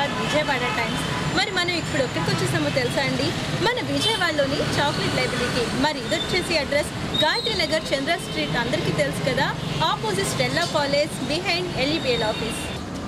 Hyderabad Vijayawada times మరి మనం ఇప్పుడు ఎక్కడికి వచ్చేసామో తెలుసా అండి మన విజయవాడలోని చాక్లెట్ లైబ్రరీకి మరి ఇది వచ్చేసి అడ్రస్ గాయత్రి నగర్ చంద్ర స్ట్రీట్ అందరికీ తెలుసు కదా opposite Stella college behind LEBL office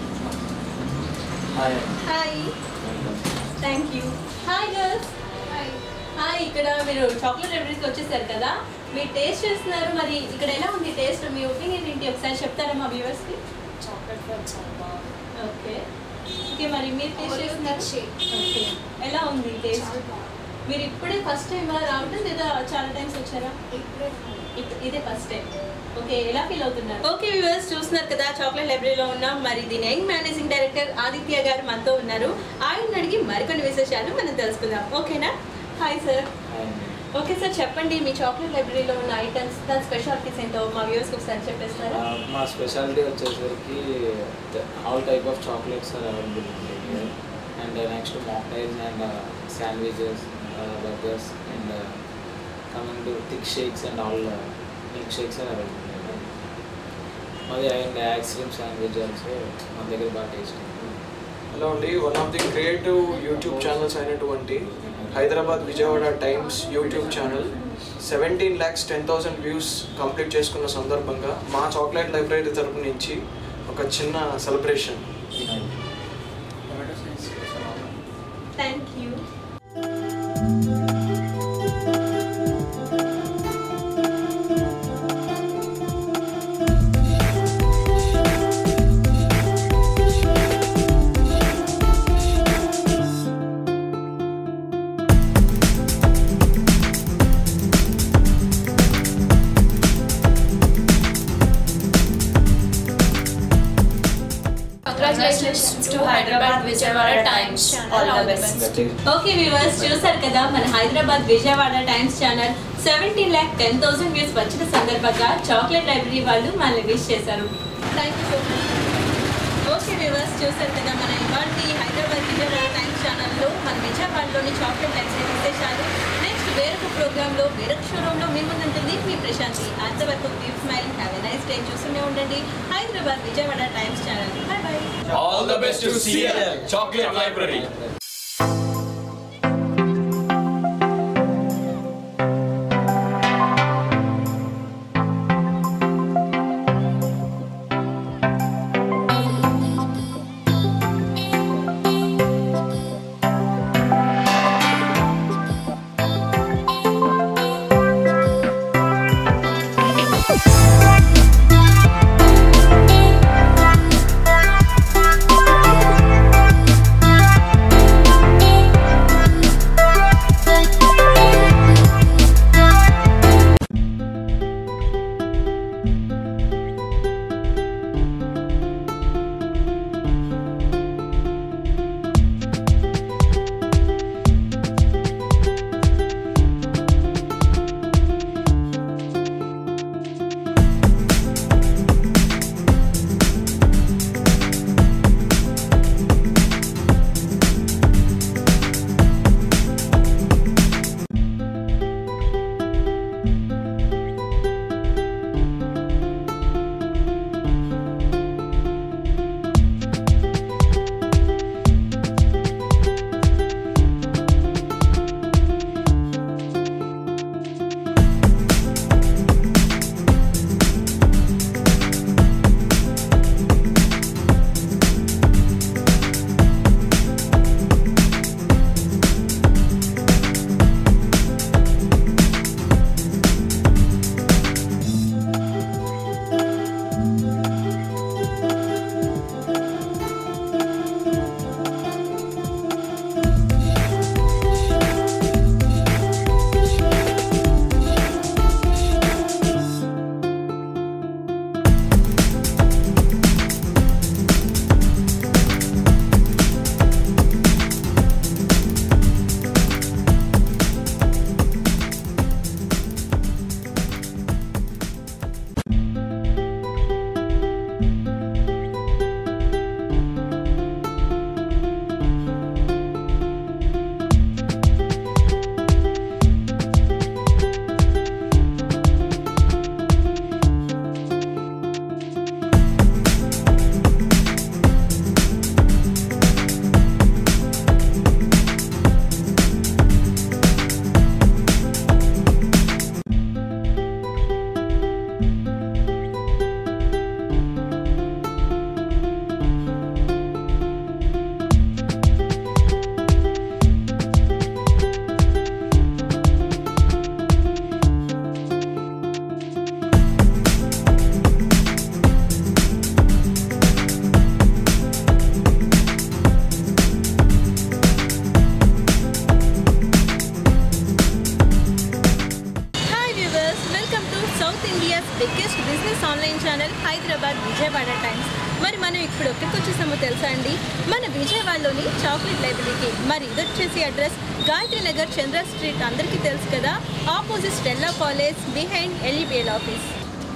hi hi thank you hi girls hi ఇక్కడ మీరు చాక్లెట్ లైబ్రరీకి వచ్చేసారు కదా మీరు టేస్ట్ చేస్తున్నారు మరి ఇక్కడ ఎలా ఉంది టేస్ట్ మీ ఒపీనియన్ ఏంటి ఒకసారి చెప్తారా మా వ్యూవర్స్కి చాక్లెట్ ఫ్లేవర్ చాలా బాగుంది ఓకే ఓకే మరి మీరు టేస్ట్ చేస్తున్నారు shake. ఓకే ఎలా ఉంది టేస్ట్ చాలా బాగుంది మీరు ఇప్పుడే ఫస్ట్ టైం రావడం లేదా చాలా టైమ్స్ వచ్చారా ఇప్పుడే ఇప్- ఇదే ఫస్ట్ టైం ఓకే ఎలా ఫీల్ అవుతున్నారు ఓకే వ్యూవర్స్ చూస్తున్నారు కదా చాక్లెట్ లైబ్రరీలో ఉన్నాం మరి దీని యంగ్ మేనేజింగ్ డైరెక్టర్ ఆదిత్య గారు మనతో ఉన్నారు ఆయన అడిగి మరికొన్ని విశేషాలు మనం తెలుసుకుందాం ఓకేనా hi sir hi okay sir చెప్పండి మీ చాక్లెట్ లైబ్రరీలో ఉన్న ఐటమ్స్ దాని స్పెషాలిటీస్ ఏంటో మా వ్యూవర్స్కి ఒకసారి చెప్పేస్తారా మా స్పెషాలిటీ వచ్చేసరికి all type of chocolates are available అండి and next mocktails and sandwiches burgers and coming to thick shakes and all milk shakes are available మాది and ice cream sandwich also మన దగ్గర బాగా టేస్ట్ హలో అండి one of the creative YouTube channels అయినటువంటి Hyderabad Vijayawada Times YouTube channel seventeen lakhs ten thousand views complete చేసుకున్న సందర్భంగా మా chocolate library తరపు నుంచి ఒక చిన్న celebration thank you Congratulations to Hyderabad Vijayawada Times. All the best. That is okay viewers చూసారు కదా మన Hyderabad Vijayawada Times channel seventeen lakh ten thousand views వచ్చిన సందర్భంగా చాక్లెట్ లైబ్రరీ వాళ్ళు మనల్ని విష్ చేశారు thank you so much okay viewers చూసారు కదా మన ఇవాళ హైదరాబాద్ విజయవాడ టైమ్స్ ఛానల్లో మన విజయవాడలోని చాక్లెట్ లైబ్రరీ విశేషాలు నెక్స్ట్ వేరొక ప్రోగ్రాంలో వేరొక షోరూంలో మీ ముందుంటుంది మీ ప్రశాంతి అంతవరకు keep smiling have a nice day చూస్తూనే ఉండండి Hyderabad Vijayawada Times channel bye bye All the best to CL Chocolate Library. Thank తెలుసా అండి మన విజయవాడలోని చాక్లెట్ లైబ్రరీకి మరి ఇది వచ్చేసి అడ్రస్ గాయత్రి నగర్ చంద్ర స్ట్రీట్ అందరికీ తెలుసు కదా opposite Stella college behind LEBL office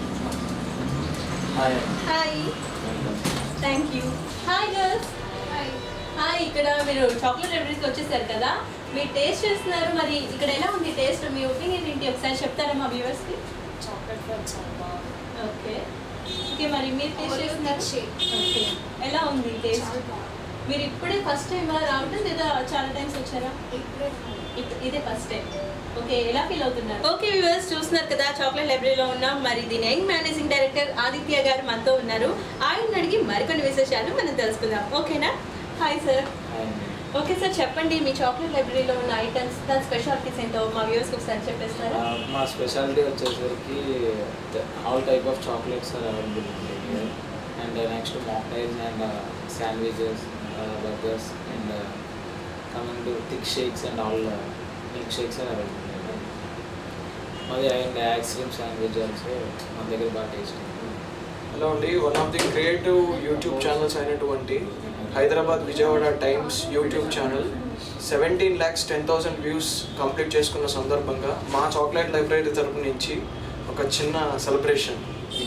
hi hi thank you hi girls hi ఇక్కడ మీరు చాక్లెట్ లైబ్రరీకి వచ్చేసారు కదా మీరు టేస్ట్ చేస్తున్నారు మరి ఇక్కడ ఎలా ఉంది టేస్ట్ మీ ఒపీనియన్ ఏంటి ఒకసారి చెప్తారా మా వ్యూవర్స్కి చాక్లెట్ ఫ్లేవర్ చాలా బాగుంది ఓకే ఓకే మరి మీరు టేస్ట్ Oreo చేస్తున్నారు shake. ఓకే ఎలా ఉంది టేస్ట్ చాలా బాగుంది మీరు ఇప్పుడే ఫస్ట్ టైం రావడం లేదా చాలా టైమ్స్ వచ్చారా ఇప్పుడే ఇప్- ఇదే ఫస్ట్ టైం ఓకే ఎలా ఫీల్ అవుతున్నారు ఓకే వ్యూవర్స్ చూస్తున్నారు కదా చాక్లెట్ లైబ్రరీలో ఉన్నాం మరి దీని యంగ్ మేనేజింగ్ డైరెక్టర్ ఆదిత్య గారు మనతో ఉన్నారు ఆయన అడిగి మరికొన్ని విశేషాలు మనం తెలుసుకుందాం ఓకేనా హాయ్ సార్ హాయ్ అండి ఓకే సార్ చెప్పండి మీ చాక్లెట్ లైబ్రరీలో ఉన్న ఐటమ్స్ దాని స్పెషాలిటీస్ ఏంటో మా వ్యూవర్స్కి ఒకసారి చెప్పేస్తారా Uh, మా స్పెషాలిటీ వచ్చేసరికి all type of chocolates are available అండి and next mocktails and sandwiches burgers and coming to thick shakes and all milk shakes are available మాది and ice cream sandwich also మన దగ్గర బాగా టేస్ట్ హలో అండి one of the creative YouTube channels అయినటువంటి Hyderabad Vijayawada Times YouTube channel seventeen lakhs ten thousand views complete చేసుకున్న సందర్భంగా మా chocolate library తరపు నుంచి ఒక చిన్న celebration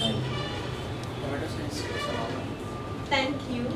thank you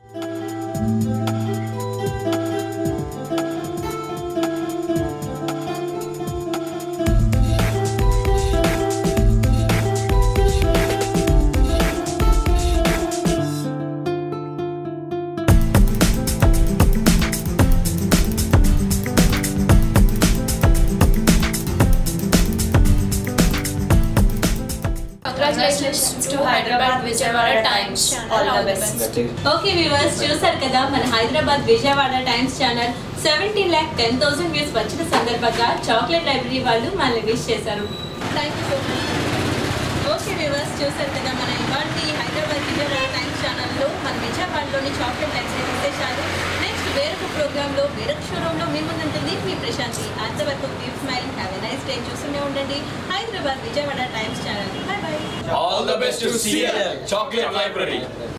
Congratulations to Hyderabad Vijayawada Times channel. All the best. That is okay viewers చూసారు కదా మన Hyderabad Vijayawada Times channel seventeen lakh ten thousand views వచ్చిన సందర్భంగా చాక్లెట్ లైబ్రరీ వాళ్ళు మనల్ని విష్ చేశారు thank you so much okay viewers చూసారు కదా మన ఇవాళ హైదరాబాద్ విజయవాడ టైమ్స్ ఛానల్లో మన విజయవాడలోని చాక్లెట్ లైబ్రరీ విశేషాలు నెక్స్ట్ వేరొక ప్రోగ్రాంలో వేరొక షోరూంలో మీ ముందుంటుంది మీ ప్రశాంతి అంతవరకు keep smiling have a nice day చూస్తూనే ఉండండి Hyderabad Vijayawada Times channel bye bye All the best to CLL Chocolate Library.